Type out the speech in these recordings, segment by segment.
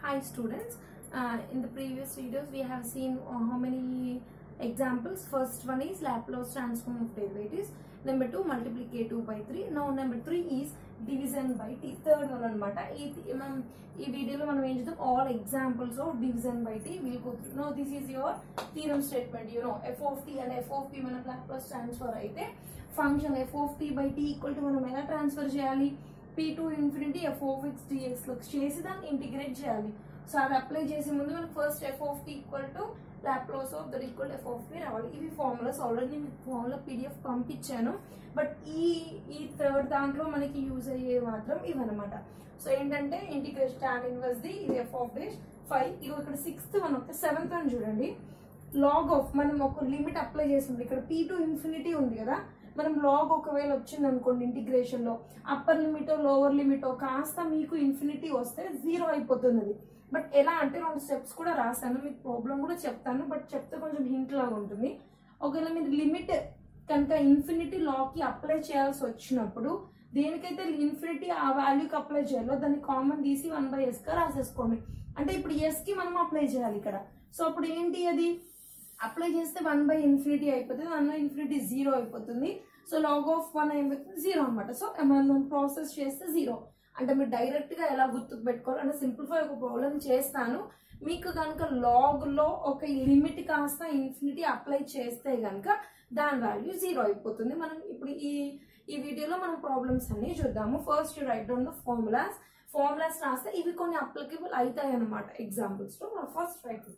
Hi students, uh, in the previous videos we have seen uh, how many examples. First one is Laplace transform of derivatives. Number two multiplicative by 3. Now number 3 is division by t. Third one అనమాట ఈ మనం ఈ వీడియోలో మనం ఏం చేద్దాం all examples of division by t will go through no this is your theorem statement you know f of t and f of p మనం Laplace transform అయితే function f of t by t equal to మనం ఎలా transform చేయాలి p to infinity f of x dx లో చేసి దాన్ని integrate చేయాలి so అది అప్లై చేసే ముందు మనకు first f of t equal to Laplace of that equal f of p రావాలి ఇవి ఫార్ములాస్ ఆల్రెడీ నేను మీకు ఫార్ములా పీడిఎఫ్ పంపించాను బట్ ఈ ఈ థర్డ్ దాంట్లో మనకి యూజ్ అయ్యే మాత్రం ఇవన్నమాట సో ఏంటంటే ఇంటిగ్రేషన్ టాన్ ఇన్వర్స్ ది ఇది ఎఫ్ ఆఫ్ దిస్ ఫైవ్ ఇగో ఇక్కడ సిక్స్త్ వన్ ఒక సెవెంత్ వన్ చూడండి లాగ్ ఆఫ్ మనం ఒక లిమిట్ అప్లై చేసింది ఇక్కడ పీ టు ఇన్ఫినిటీ ఉంది కదా మనం లాగ్ ఒకవేళ వచ్చింది అనుకోండి ఇంటిగ్రేషన్ లో అప్పర్ లిమిట్ లోవర్ లిమిట్ కాస్త మీకు ఇన్ఫినిటీ వస్తే జీరో అయిపోతుంది అది బట్ ఎలా అంటే రెండు స్టెప్స్ కూడా రాశాను మీకు ప్రాబ్లం కూడా చెప్తాను బట్ చెప్తే కొంచెం హింట్ లాగా ఉంటుంది ఒకవేళ మీరు లిమిట్ కనుక ఇన్ఫినిటీ లాకి అప్లై చేయాల్సి వచ్చినప్పుడు దేనికైతే ఇన్ఫినిటీ ఆ వాల్యూకి అప్లై చేయాలో దాన్ని కామన్ తీసి వన్ బై ఎస్ గా రాసేసుకోండి అంటే ఇప్పుడు ఎస్ కి మనం అప్లై చేయాలి ఇక్కడ సో అప్పుడు ఏంటి అది అప్లై చేస్తే వన్ బై ఇన్ఫినిటీ అయిపోతుంది వన్ బై ఇన్ఫినిటీ జీరో అయిపోతుంది సో లాగ్ ఆఫ్ వన్ అయిపోతుంది జీరో అనమాట సో మనం ప్రాసెస్ చేస్తే జీరో అంటే మీరు డైరెక్ట్ గా ఎలా గుర్తుకు పెట్టుకోవాలి అంటే సింప్లిఫై ఒక ప్రాబ్లం చేస్తాను మీకు కనుక లాగ్ లో ఒక లిమిట్ కాస్త ఇన్ఫినిటీ అప్లై చేస్తే కనుక దాని వాల్యూ జీరో అయిపోతుంది మనం ఇప్పుడు ఈ ఈ వీడియోలో మనం ప్రాబ్లమ్స్ అన్ని చూద్దాము first write down the formulas formulas రాస్తే ఇవి కొన్ని అప్లికబుల్ అవుతాయి అనమాట ఎగ్జాంపుల్స్ లో first write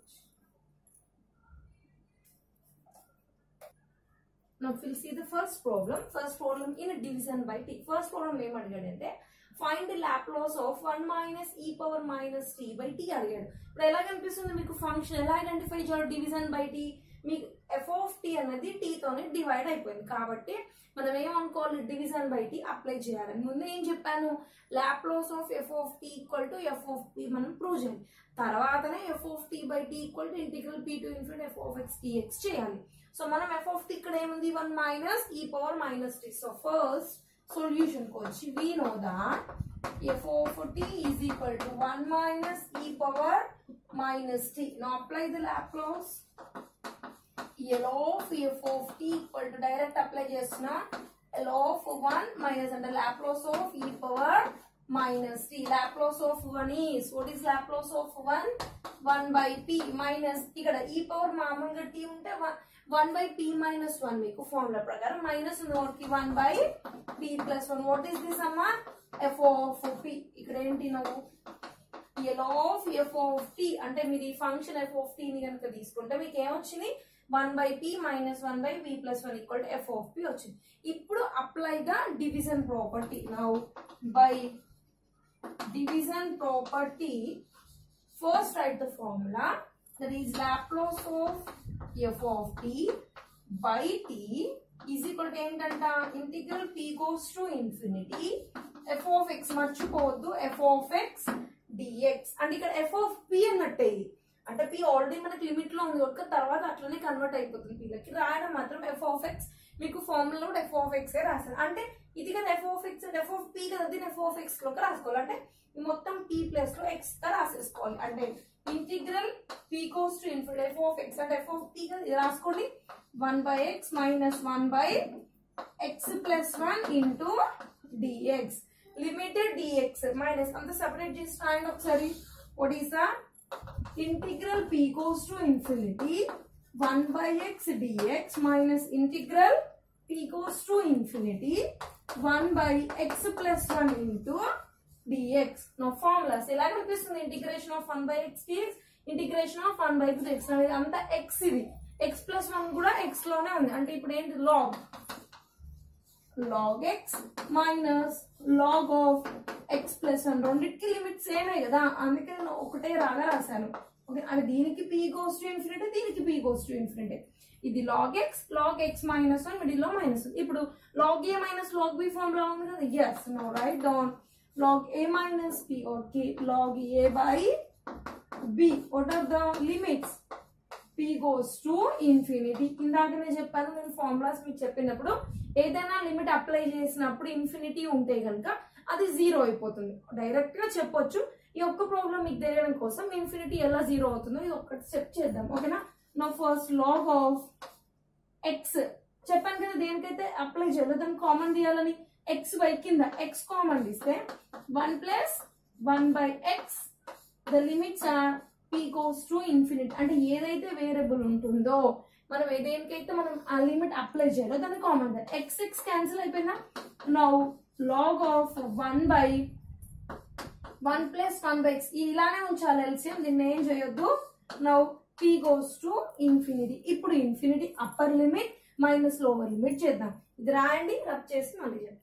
Now we'll see the first problem. First problem in a division by t. First problem ఏం అడిగాడంటే find the Laplace of one minus e power minus t by t అడిగాడు ఇప్పుడు ఎలా కనిపిస్తుంది మీకు ఫంక్షన్ ఎలా identify చేయాలి division by t మీకు ఎఫ్ ఆఫ్ టీ అనేది టీ తోనే డివైడ్ అయిపోయింది కాబట్టి మనం ఏమనుకోవాలి డివిజన్ బై టీ అప్లై చేయాలని ముందు ఏం చెప్పాను Laplace of f of t equal to f of p మనం ప్రూవ్ చేయాలి తర్వాతనే f of t by t equal to integral p to infinite f of x dx చేయాలి సో మనం f of t ఇక్కడ ఏముంది one minus e power minus t so first solution కి వచ్చి we know that f of t is equal to one minus e power minus t no apply the Laplace L of f of t equal to direct apply చేసిన L of one minus అంటే Laplace of e power minus t laplace of 1 is what is laplace of 1 1 by p minus ఇక్కడ ఈ power మామూలుగా t ఉంటే 1 by p minus 1 మీకు formula ప్రకారం minus note కి 1 by p plus 1 what is this అమ్మా f of p ఇక్కడ ఏంటి నువ్వు L of f of t అంటే మీరు ఈ ఫంక్షన్ ఎఫ్ ఆఫ్ టీని కనుక తీసుకుంటే మీకు ఏమొచ్చింది one by p minus one by v plus one equal to f of p వచ్చింది ఇప్పుడు apply the division property now by division property first write the formula that is laplace of f of t by t is equal to ఏంటంట integral p goes to infinity f of x మర్చిపోవద్దు f of x dx అంటే ఇక్కడ f of p అన్నట్టే ఇది అంటే p already మనకి limit లో ఉంది ఒక తర్వాత అట్లనే కన్వర్ట్ అయిపోతుంది p లకి రాయడం మాత్రం f of x మీకు ఫార్ములా కూడా f of x ఏ రాశాను అంటే ఇది కదా f of x f of p కదా దీన్ని f of x లోకి రాసుకోవాలి అంటే ఈ మొత్తం p ప్లస్ లో x గా రాసేసుకోవాలి అంటే integral p goes to infinity f of x అంటే f of p కదా ఇది రాసుకోండి 1 by x minus 1 by x plus 1 into dx limited dx minus అంత సెపరేట్ చేసి రాయండి ఒకసారి what is the integral p goes to infinity 1 by x dx minus integral p goes to infinity 1 by x plus 1 into dx. Now formulas. ఎలా కనిపిస్తుంది integration of one by x dx integration of one by x x అనేది అంతా x ఇది x plus one కూడా x లోనే ఉంది అంటే ఇప్పుడు ఏంటి log log x minus log of x plus one రెండింటికి లిమిట్ సేమే కదా అందుకే నేను ఒకటే రాగా రాశాను ఓకే అంటే దీనికి పీ గోస్ టు ఇన్ఫినిటీ దీనికి పీ గోస్ టు ఇన్ఫినిటీ ఇది log x log x minus one middle లో మైనస్ ఇప్పుడు log a minus log b form లో ఉంది కదా yes no write down log a minus b or k log a by b what are the limits p goes to infinity ఇందాకనే చెప్పాను నేను formulas మీకు చెప్పినప్పుడు ఏదైనా లిమిట్ అప్లై చేసినప్పుడు ఇన్ఫినిటీ ఉంటే కనుక అది జీరో అయిపోతుంది డైరెక్ట్ గా చెప్పొచ్చు ఈ ఒక్క ప్రాబ్లం మీకు తెలియడం కోసం ఇన్ఫినిటీ ఎలా జీరో అవుతుందో ఇది ఒక్కటి స్టెప్ చేద్దాం ఓకేనా నా ఫస్ట్ లాగ్ ఆఫ్ ఎక్స్ చెప్పాను కదా దేనికైతే అప్లై చేయాలి దాన్ని కామన్ తీయాలని ఎక్స్ బై కింద ఎక్స్ కామన్ తీస్తే one plus one by x the limits are p goes to infinite అంటే ఏదైతే వేరియబుల్ ఉంటుందో మనం ఏ దేనికైతే మనం ఆ లిమిట్ అప్లై చేయాలో దాన్ని కామన్ ఎక్స్ ఎక్స్ క్యాన్సిల్ అయిపోయినా now log of one by one plus one by x ఇలానే ఉంచాలి ఎల్సిఎం దీన్ని ఏం చేయొద్దు now p goes to infinity ఇప్పుడు infinity upper limit minus lower limit చేద్దాం ఇది రాయండి రబ్ చేసి మళ్ళీ చేద్దాం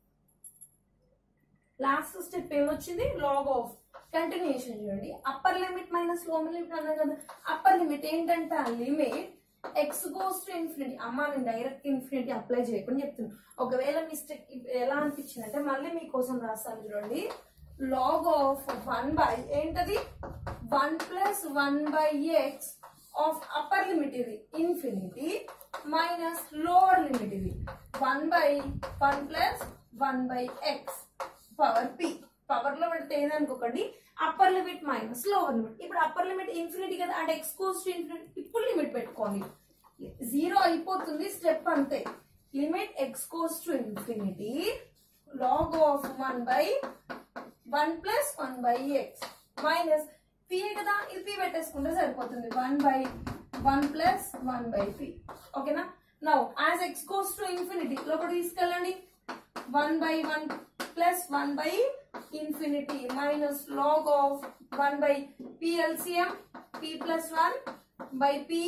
లాస్ట్ స్టెప్ ఏమొచ్చింది లాగ్ ఆఫ్ కంటిన్యూషన్ చూడండి upper limit minus lower limit అన్నా కదా అప్పర్ లిమిట్ ఏంటంటే ఆ limit x goes to infinity అమ్మ నేను డైరెక్ట్ ఇన్ఫినిటీ అప్లై చేయకుండా చెప్తున్నాను ఒకవేళ మిస్టేక్ ఎలా అనిపించింది అంటే మళ్ళీ మీకోసం రాస్తాను చూడండి లాగ్ ఆఫ్ వన్ బై ఏంటది one plus one by x of upper limit ఇది ఇన్ఫినిటీ మైనస్ లోవర్ లిమిట్ ఇది one by one plus one by x power p power లో పెడితే ఏదనుకోకండి upper limit minus lower limit ఇప్పుడు upper limit infinity కదా అంటే x goes to infinity ఇప్పుడు limit పెట్టుకోండి జీరో అయిపోతుంది స్టెప్ అంతే limit x goes to infinity log of one by one plus one by x minus p కదా ఇది p పెట్టేసుకుంటే సరిపోతుంది one by one plus one by p ఓకేనా now as x goes to infinity లోపల తీసుకెళ్ళండి one by one plus one by infinity minus log of one by పిఎల్సిఎం p plus one by p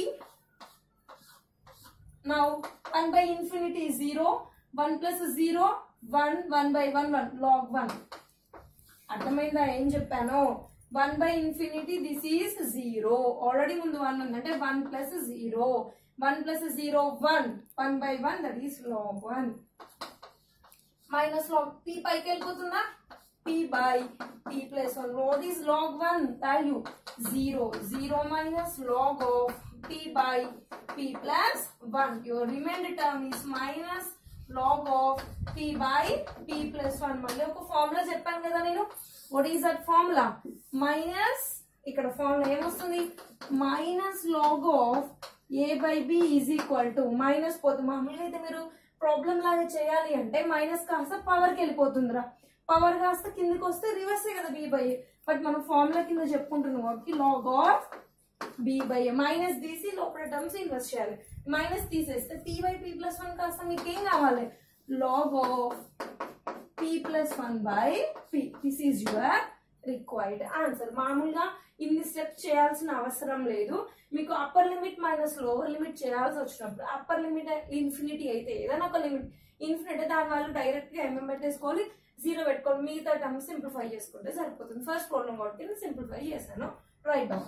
now one by infinity zero one plus zero one one by one one log one అర్థమైందా ఏం చెప్పాను one by infinity this is zero already ముందు one ఉంది అంటే one plus zero one plus zero one one by one that is log one minus log p పైకి వెళ్ళిపోతుందా p by p plus one what is log one value zero zero minus log of p by p plus one your reminder term is minus log of p by p plus one మళ్ళీ ఒక formula చెప్పాను కదా నేను what is that formula minus ఇక్కడ formula ఏమొస్తుంది minus log of A by b is equal to minus పోతుంది మామూలుగా అయితే మీరు ప్రాబ్లం లాగా చేయాలి అంటే మైనస్ కాస్త పవర్కి వెళ్ళిపోతుందిరా పవర్ కాస్త కిందికి వస్తే రివర్సే కదా బి బై బట్ మనం ఫార్ములా కింద చెప్పుకుంటున్నాం కాబట్టి log of b by minus తీసి లోపల టర్మ్స్ ఇన్వెస్ట్ చేయాలి మైనస్ తీసేస్తే p by p plus one కాస్త మీకు ఏం కావాలి log of p plus one by p this is your required answer మామూలుగా ఇన్ని స్టెప్స్ చేయాల్సిన అవసరం లేదు మీకు upper limit minus lower limit చేయాల్సి వచ్చినప్పుడు అప్పర్ లిమిట్ ఇన్ఫినిటీ అయితే ఏదైనా ఒక లిమిట్ ఇన్ఫినిటీ దాని వాళ్ళు డైరెక్ట్ గా ఎంఎం పెట్టేసుకోవాలి జీరో పెట్టుకోవాలి మిగతా టర్మ్ సింప్లిఫై చేసుకుంటే సరిపోతుంది ఫస్ట్ ప్రాబ్లం కాబట్టి నేను సింప్లిఫై చేశాను write down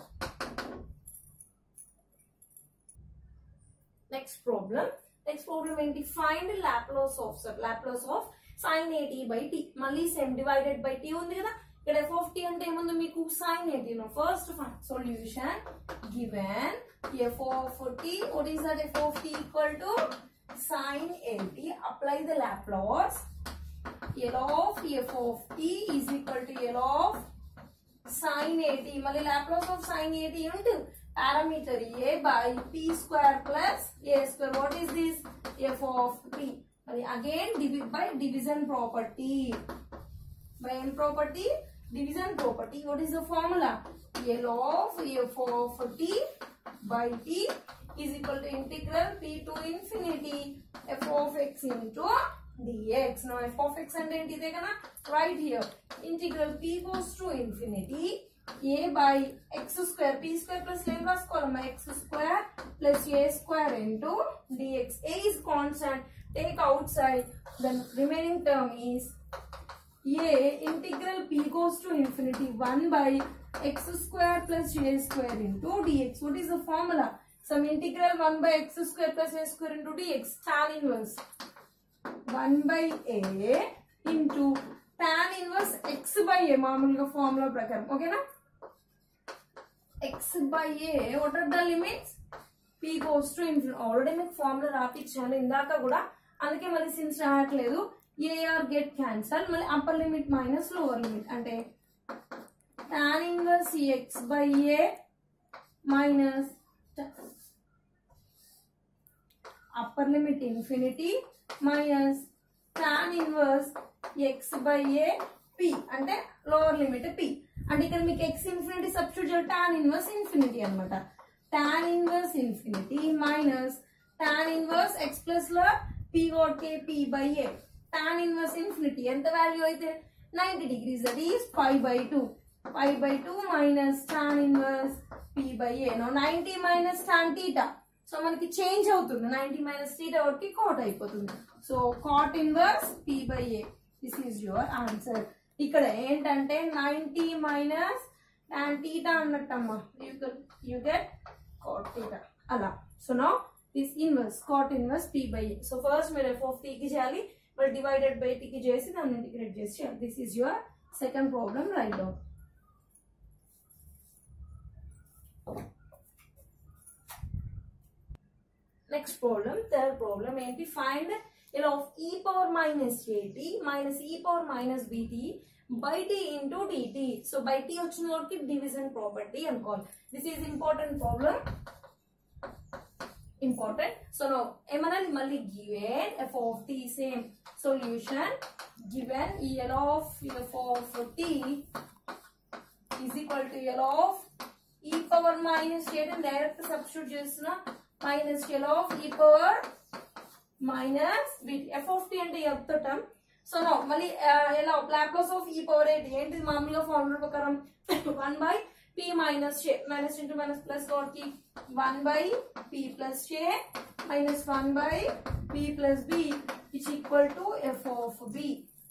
next problem next problem ఏంటి find Laplace of sir Laplace of sine a t by t మళ్ళీ సేమ్ డివైడెడ్ బై టీ ఉంది కదా ఇక్కడ ఎఫ్ ఆఫ్ టీ అంటే ఏముంది మీకు sine a t first solution given f of t what is that f of t equal to sine a t apply the Laplace L of f of t is equal to L of sin at మళ్ళీ Laplace of sin at ఏంటి parameter a by p square plus a square what is this f of t మరి again divi- by division property by n property division property what is the formula L of f of t by t is equal to integral p to infinity f of x into dx now f of x అంటే ఏంటి ఇదే కదా right here integral p goes to infinity a by x square p square plus ఏం రాసుకోవాలమ్మా x square plus a square into dx a is constant take outside then remaining term is a integral p goes to infinity 1 by x square plus a square into dx. What is the formula? Some integral 1 by x square plus a square into dx. Tan inverse 1 by a into tan inverse x by a మామూలుగా formula ప్రకారం ఓకేనా x by a what are the limits p goes to infinity already మీకు formula రాపిచ్చాను ఇందాక కూడా అందుకే మళ్ళీ since రాయట్లేదు ఏఆర్ గెట్ క్యాన్సల్ మళ్ళీ upper limit minus lower limit అంటే tan inverse x by a minus upper limit infinity minus tan inverse x by a p అంటే లోవర్ లిమిట్ p అంటే ఇక్కడ మీకు x ఇన్ఫినిటీ సబ్స్టిట్యూట్ చేయాలి tan inverse infinity అన్నమాట tan inverse infinity minus tan inverse x plus లో p ఓట్ k p by a tan inverse infinity ఎంత value అయితే 90 degrees that is pi by 2 pi by 2 minus tan inverse p by a no 90 minus tan theta so మనకి change అవుతుంది 90 minus theta ఒకటి cot అయిపోతుంది so cot inverse p by a this is your answer ఇక్కడ ఏంటంటే 90 minus tan theta అన్నట్టమ్మా you you get cot theta అలా so no this inverse cot inverse p by a so first మీరు f of t కి చేయాలి మరి divided by t కి చేసి దాన్ని ఇంటిగ్రేట్ చేసి చేయాలి this is your second problem write down next problem third problem ఏంటి ఫైండ్ ఇలా of e power minus a t minus e power minus b t by t into dt so by t వచ్చిన వాటికి division property అనుకోవాలి this is important problem important so no ఏమనాలి మళ్ళీ given f of t same solution given L of f of t is equal to L of e power minus చేయడం direct substitute చేస్తున్నా minus L of e power minus bit f of t అంటే చెప్తాం so no మళ్ళీ ఎలా Laplace of e power ఏంటి ఏంటి మామూలుగా formula ప్రకారం వన్ బై పి మైనస్ చే మైనస్ ఇంటూ మైనస్ ప్లస్ కి వన్ బై పి ప్లస్ చే minus one by p plus b it's equal to f of b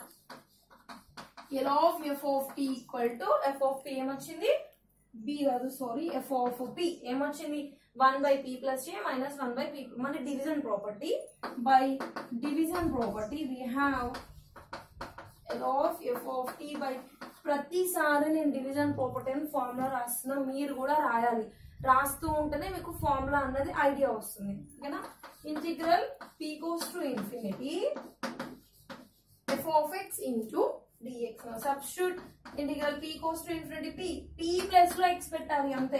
L of f of t equal to f of p ఏమొచ్చింది b కాదు sorry f of p ఏమొచ్చింది one by p plus a minus one by p మన division property by division property we have L of f of t by ప్రతిసారి నేను division property అని formula రాస్తున్నా మీరు కూడా రాయాలి రాస్తూ ఉంటేనే మీకు ఫార్ములా అన్నది ఐడియా వస్తుంది ఓకేనా integral p goes to infinity f of x into dx now substitute integral p goes to infinity p p plus లో x పెట్టాలి అంతే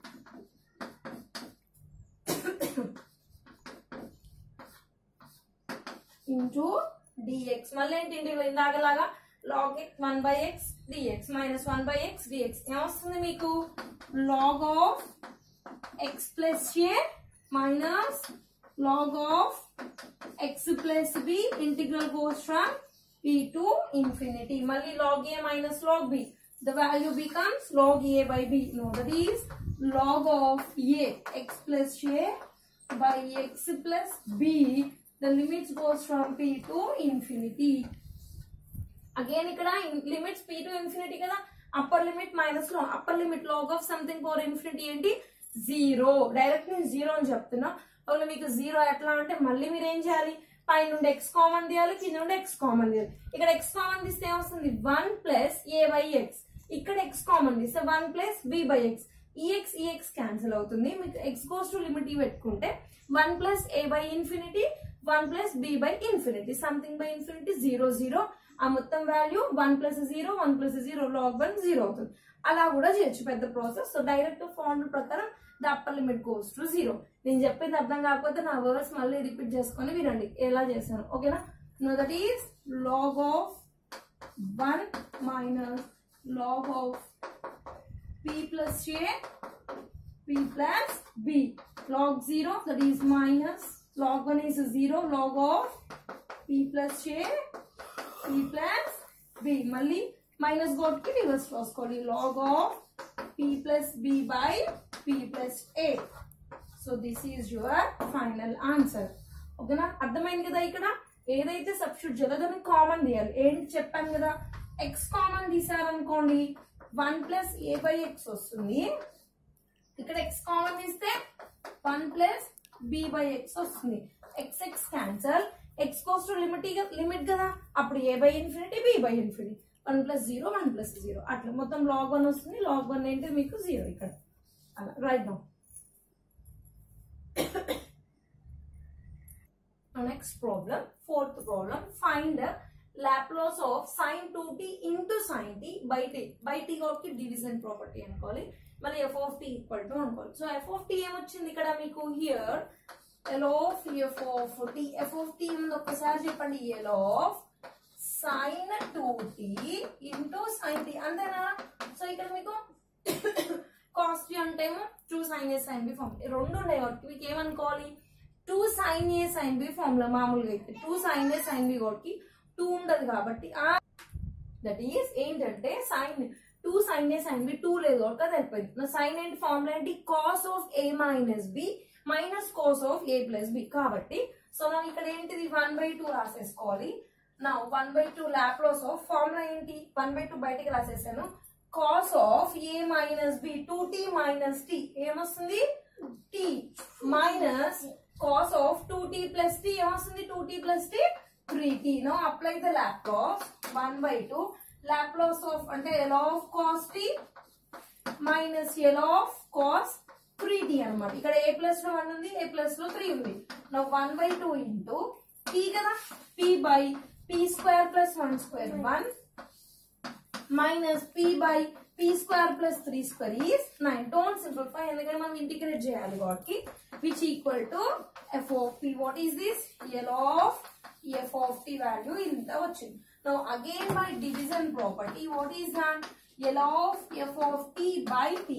ఇంటూ dx మళ్ళీ ఏంటి ఇంటిగ్రల్ ఇందాకలాగా log x 1 by x dx minus 1 by x dx ఏమొస్తుంది మీకు log of x plus a minus log of x plus b integral goes from p to infinity. Mali log a minus log b. The value becomes log a by b. No, that is log of a x plus a by x plus b. The limits goes from p to infinity. Again, ఇక్కడ limits p to infinity కదా upper limit minus లో upper limit log of something for infinity ఏంటి zero direct నేను zero అని చెప్తున్నా ఒకవేళ మీకు zero ఎట్లా అంటే మళ్ళీ మీరు ఏం చేయాలి పై నుండి ఎక్స్ కామన్ తీయాలి కింద నుండి ఎక్స్ కామన్ తీయాలి ఇక్కడ ఎక్స్ కామన్ తీస్తే ఏమొస్తుంది one plus a by x ఇక్కడ ఎక్స్ కామన్ తీస్తే one plus b by x e x e x cancel అవుతుంది మీకు ఎక్స్ గోస్ టు లిమిట్ పెట్టుకుంటే one plus a by infinity one plus b by infinity something by infinity zero zero ఆ మొత్తం value one plus zero one plus zero log one zero అవుతుంది అలా కూడా చేయొచ్చు పెద్ద ప్రాసెస్ సో డైరెక్ట్ ఫార్ములా ప్రకారం the upper limit goes to zero నేను చెప్పింది అర్థం కాకపోతే నా వర్డ్స్ మళ్ళీ రిపీట్ చేసుకొని వినండి ఎలా చేశాను ఓకేనా no that is log of one minus log of p plus a p plus b log zero that is minus log one is zero log of p plus a p plus b మళ్ళీ minus గోట్కి reverse రాసుకోవాలి log of p plus b by p plus a so this is your final answer ఓకేనా అర్థమైంది కదా ఇక్కడ ఏదైతే substitute చేయాలో దాన్ని కామన్ తీయాలి ఏంటి చెప్పాను కదా ఎక్స్ కామన్ తీసారనుకోండి one plus a by x వస్తుంది ఇక్కడ ఎక్స్ కామన్ తీస్తే one plus b by x వస్తుంది x x cancel x goes to limit limit కదా అప్పుడు a by infinity b by infinity one plus zero one plus zero అట్లా మొత్తం log one వస్తుంది log one ఏంటి మీకు zero ఇక్కడ అలా write down next problem fourth problem find Laplace of sine two t into sine t by t by t కాబట్టి division property అనుకోవాలి మళ్ళీ f of t equal to అనుకోవాలి so f of t ఏమొచ్చింది ఇక్కడ మీకు here L of f of t f of t ఉంది ఒక్కసారి చెప్పండి L of sine two t into sine t అంతేనా సో ఇక్కడ మీకు కాస్ట్ అంటే ఏమో two sine a sine b form రెండు ఉన్నాయి కాబట్టి మీకు ఏమనుకోవాలి two sine a sine b formula మామూలుగా అయితే two sine a sine b కాబట్టి టూ ఉండదు కాబట్టి దట్ ఈస్ ఏంటంటే sine two sine a sine b two లేదు కాబట్టి అది అయిపోయింది నా సైన్ ఏంటి ఫార్ములా ఏంటి cos of a minus b minus cos of a plus b కాబట్టి సో మనం ఇక్కడ ఏంటిది వన్ బై టూ రాసేసుకోవాలి నా one by two Laplace of formula ఏంటి వన్ బై టూ బయటికి రాసేసాను cos of a minus b two t minus tea ఏమొస్తుంది t minus cos of two t plus t ఏమొస్తుంది two t plus t three t no apply the Laplace one by two Laplace of అంటే L of cos t minus L of cos three t అనమాట ఇక్కడ ఏ plus లో one ఉంది ఏ plus లో three ఉంది నా one by two into p కదా p by p square plus one square one minus p by p square plus three square is nine don't simplify ఎందుకంటే మనం ఇంటిగ్రేట్ చేయాలి కాబట్టి which equal to f of p what is this L of f of t value ఇంత వచ్చింది no again by division property what is then L of f of t by t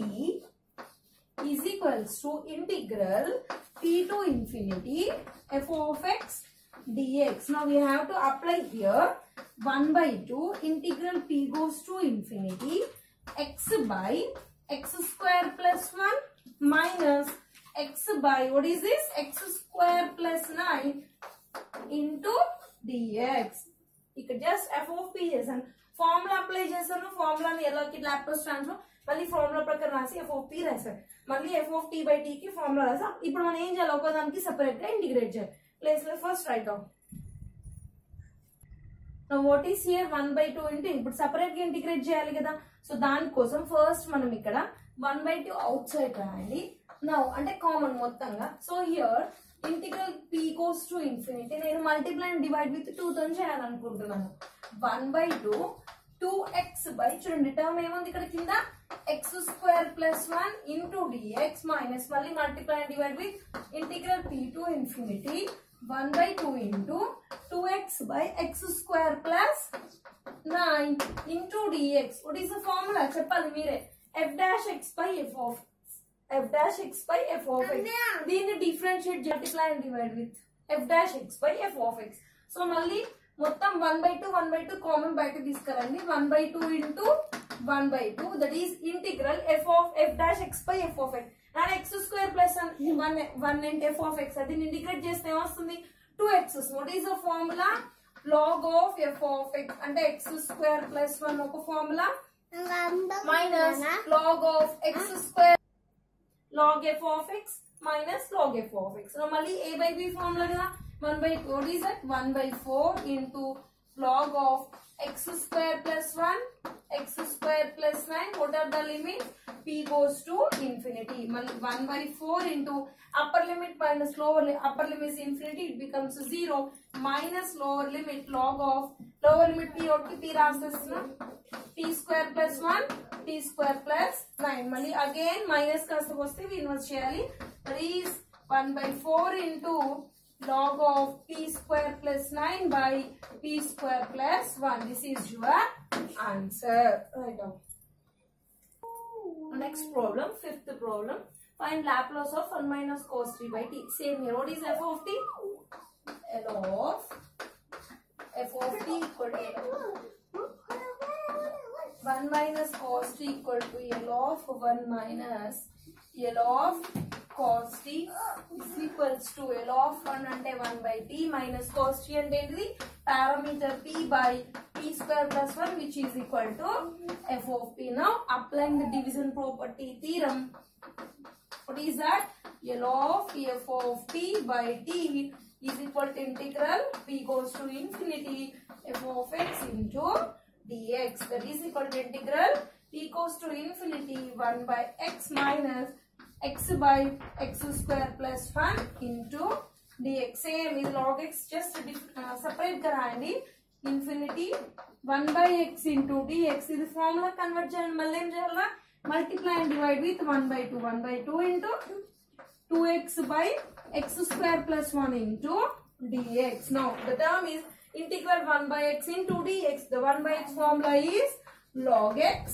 is equals to integral p to infinity f of x dx. Now we have to apply here 1 by 2 integral p goes to infinity x by x square plus 1 minus x by what is this x square plus 9 into dx. ఇక్కడ just f of p చేశాను formula apply చేశాను ఫార్ములాని ఎలాకి laptop transfer మళ్ళీ formula ప్రకారం రాసి f of p రాశాను మళ్ళీ ఎఫ్ ఆఫ్ టీ బై టీకి ఫార్ములా రాసాం ఇప్పుడు మనం ఏం చేయాలి ఒకదానికి సెపరేట్ గా ఇంటిగ్రేట్ చేయాలి ప్లేస్ లో first write down what is here one by two into ఇప్పుడు సెపరేట్ గా ఇంటిగ్రేట్ చేయాలి కదా సో దానికోసం ఫస్ట్ మనం ఇక్కడ one by two outside రాయండి నౌ అంటే కామన్ మొత్తంగా so here integral p goes to infinity నేను multiply and divide with two తో చేయాలనుకుంటున్నాను one by two two x by చూడండి టర్మ్ ఏముంది ఇక్కడ కింద x square plus one into dx minus మళ్ళీ multiply and divide with integral p to infinity one by two into two x by x square plus nine into dx what is the formula చెప్పాలి మీరే f dash x by f of f dash x by f of x దీన్ని differentiate multiply and divide with f dash x by f of x so మళ్ళీ మొత్తం one by two one by two common బయట తీసుకురండి one by two into one by two that is integral f of f dash x by f of x and x square plus one one in f of x అది integrate చేస్తే ఏమొస్తుంది two x what is the formula log of f of x అంటే x square plus one ఒక formula minus log of x square log f of x minus log f of x. Now, మళ్ళీ a by b formula కదా 1 by 4 what is that 1 by 4 into log of x square plus 1 x square plus 9 what are the limits p goes to infinity మళ్ళీ 1 by 4 into upper limit minus lower limit upper limit is infinity it becomes 0 minus lower limit log of lower limit p ఒకటి p రాసేస్తున్నాం t square plus 1 t square plus 9 మళ్ళీ again minus కాస్త వస్తే inverse చేయాలి that is 1 by 4 into log of p square plus 9 by p square plus 1 this is your answer right now next problem fifth problem find laplace of 1 minus cos 3 by t same here what is f of t l of f of t equal to L of 1 minus cos t equal to L of 1 minus L of cos t is equals to L of 1 అంటే 1 by t minus cos t అంటే ఏంటిది parameter p by p square plus 1 which is equal to f of p. Now applying the division property theorem what is that L of f of t by t is equal to integral p goes to infinity f of x into dx that is equal to integral p goes to infinity 1 by x minus x by x square plus 1 into dx same is log x just uh, separate कराएंगे infinity one by x into dx ఇది formula convert చేయండి మళ్ళీ ఏం చేయాలా multiply and divide with one by two one by two into two x by x square plus one into dx now the term is integral 1 by x into dx the 1 by x formula is log x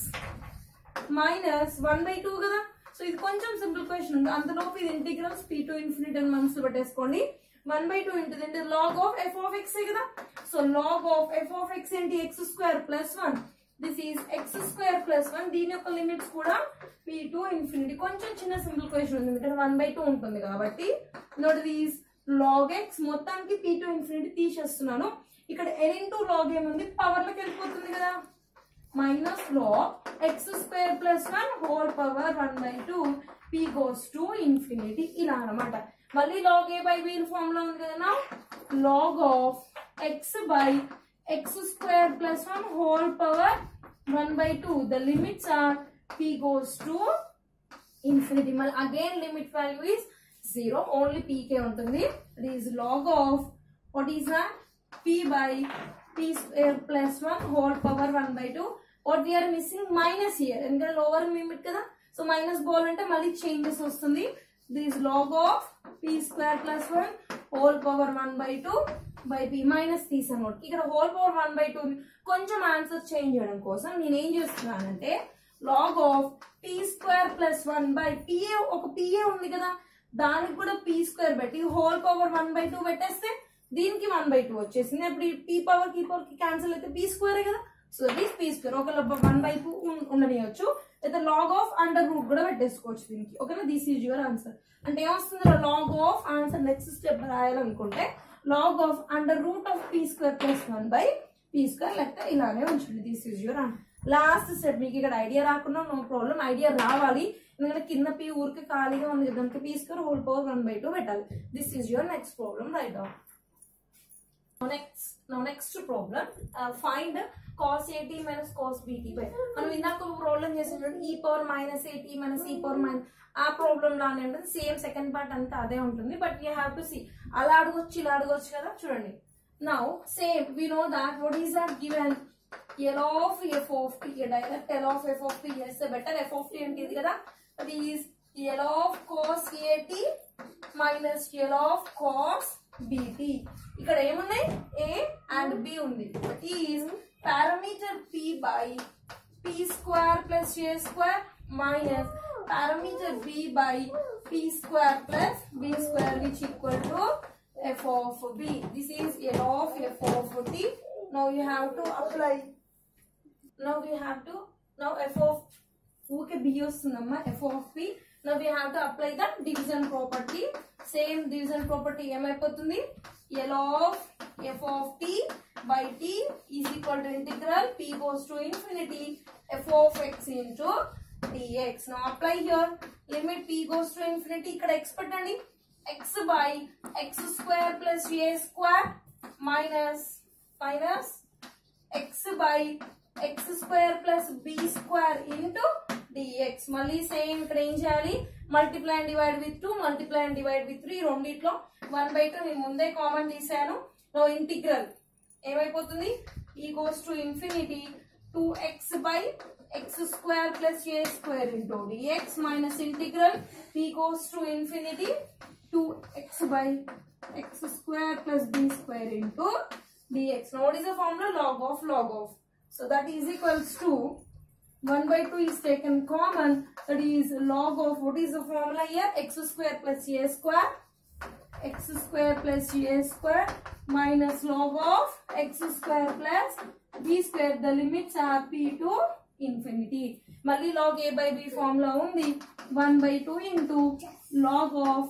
minus one by two కదా so ఇది కొంచెం simple question ఉంది అందులోపు ఇది integrals P to infinite అని మనసు పెట్టేసుకోండి one by two into అంటే log of f of x కదా so log of f of x ఏంటి x square plus one this is x square plus one దీని యొక్క లిమిట్స్ కూడా పీ టు ఇన్ఫినిటీ కొంచెం చిన్న సింపుల్ క్వశ్చన్ ఉంది ఎందుకంటే వన్ బై టూ ఉంటుంది కాబట్టి నోట్ దీస్ లాగ్ ఎక్స్ మొత్తానికి పీ టు ఇన్ఫినిటీ తీసేస్తున్నాను ఇక్కడ ఎన్ ఇంటూ లాగ్ ఏముంది పవర్లోకి వెళ్ళిపోతుంది కదా minus log x square plus 1 whole power 1 by 2 p goes to infinity ఇలా అన్నమాట మళ్ళీ log a by b formula ఉంది కదా నా log of x by x square plus 1 whole power 1 by 2 the limits are p goes to infinity మళ్ళీ again limit value is 0 only p కే ఉంటుంది it is log of what is that p by p square plus 1 whole power 1 by 2 what we are missing minus here ఎందుకంటే lower limit కదా so minus బాల్ అంటే మళ్ళీ changes వస్తుంది this log of p square plus 1 whole power 1 by 2 by p minus తీసాను ఇక్కడ whole power one by two కొంచెం answer change చేయడం కోసం నేను ఏం చేస్తున్నానంటే log of p square plus one by p a ఒక పిఏ ఉంది కదా దానికి కూడా పీ స్క్వేర్ పెట్టి whole power one by two పెట్టేస్తే దీనికి వన్ బై టూ వచ్చేసింది అప్పుడు ఈ పీ పవర్ కీ పవర్ కి క్యాన్సిల్ అయితే పీ స్క్వేర్ కదా so that is p square ఒకవేళ వన్ బై టూ ఉండనియచ్చు లేదా లాగ్ ఆఫ్ అండర్ రూట్ కూడా పెట్టేసుకోవచ్చు దీనికి ఓకేనా దిస్ ఈజ్ యువర్ ఆన్సర్ అంటే ఏమొస్తుంది log of answer next step రాయాలనుకుంటే log of under root of p square plus one by p square లేకపోతే ఇలానే ఉంచండి this is your answer last step మీకు ఇక్కడ ఐడియా రాకుండా నో ప్రాబ్లం ఐడియా రావాలి ఎందుకంటే కింద పీ ఊరికి ఖాళీగా ఉంది దానికి p square whole power one by two పెట్టాలి this is your next problem right down next next problem find cos at minus cos bt by మనం ఇందాక ఒక ప్రాబ్లం చేసినప్పుడు e power minus at minus e power minus ఆ problem లానే ఉంటుంది same second part అంతా అదే ఉంటుంది but you have to see అలా అడగొచ్చు ఇలా అడగొచ్చు కదా చూడండి now same we know that what is that given L of f of t direct l of f of t చేస్తే బెటర్ ఎఫ్ ఆఫ్ టీ అంటే ఇది కదా అది is l of cos at minus L of cos bt ఇక్కడ ఏమున్నాయి a and b ఉంది is parameter p by p square plus a square minus parameter b by p square plus b square which equal to f of b. This is L of f of t. Now you have to apply. Now we have to now f of ఊకే b వస్తుందమ్మా f of p no we have to apply the division property same division property ఏమైపోతుంది l of f of t by t is equal to integral p goes to infinity f of x into dx no apply here limit p goes to infinity ఇక్కడ x పెట్టండి x by x square plus a square minus minus x by x square plus b square into dx మళ్ళీ same ఇక్కడ ఏం చేయాలి multiply and divide with two multiply and divide with three రెండిట్లో one by two నేను ముందే common తీసాను no integral ఏమైపోతుంది ఈ goes to infinity two x by x square plus a square into dx minus integral p goes to infinity two x by x square plus b square into dx. Now what is the formula? Log of log of. So that is equals to 1 by 2 is taken common. That is log of what is the formula here? x square plus a square. x square plus a square minus log of x square plus b square. The limits are p to infinity. మళ్ళీ log a by b formula ఉంది 1 by 2 into log of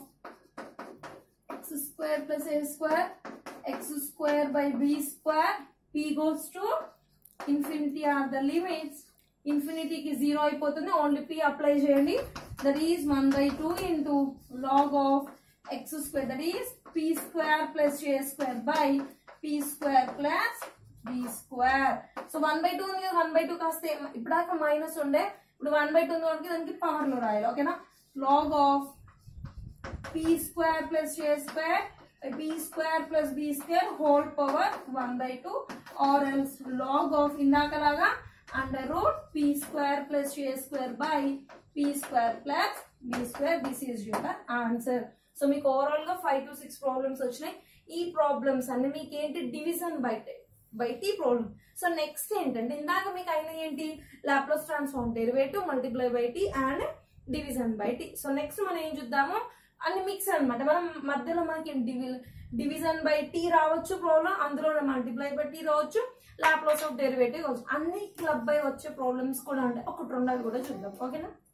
x square plus a square x square by b square p goes to infinity are the limits infinity కి zero అయిపోతుంది only p apply చేయండి that is one by two into log of x square that is p square plus a square by p square plus b square so one by two ఉంది కదా one by two కాస్త ఇప్పుడాక minus ఉండే ఇప్పుడు one by two ఉంది కాబట్టి దానికి power లో రాయాలి ఓకేనా log of p square plus a square b square plus b square whole power one by two or else log of ఇందాకలాగా under root p square plus a square by p square plus b square this is your answer so మీకు overall గా five to six problems వచ్చినాయి ఈ problems అన్ని మీకు ఏంటి division by by t problem so next ఏంటంటే ఇందాక మీకు అయిన ఏంటి Laplace transform derivative multiply by t and division by t so next మనం ఏం చూద్దాము అన్ని మిక్స్ అన్నమాట మనం మధ్యలో మనకి డివి డివిజన్ బై టీ రావచ్చు ప్రాబ్లం అందులో మల్టిప్లై బై టీ రావచ్చు లాప్లాస్ ఆఫ్ డెరివేటివ్ రావచ్చు అన్ని క్లబ్ బై వచ్చే ప్రాబ్లమ్స్ కూడా ఉంటాయి ఒకటి రెండాలు కూడా చూద్దాం ఓకేనా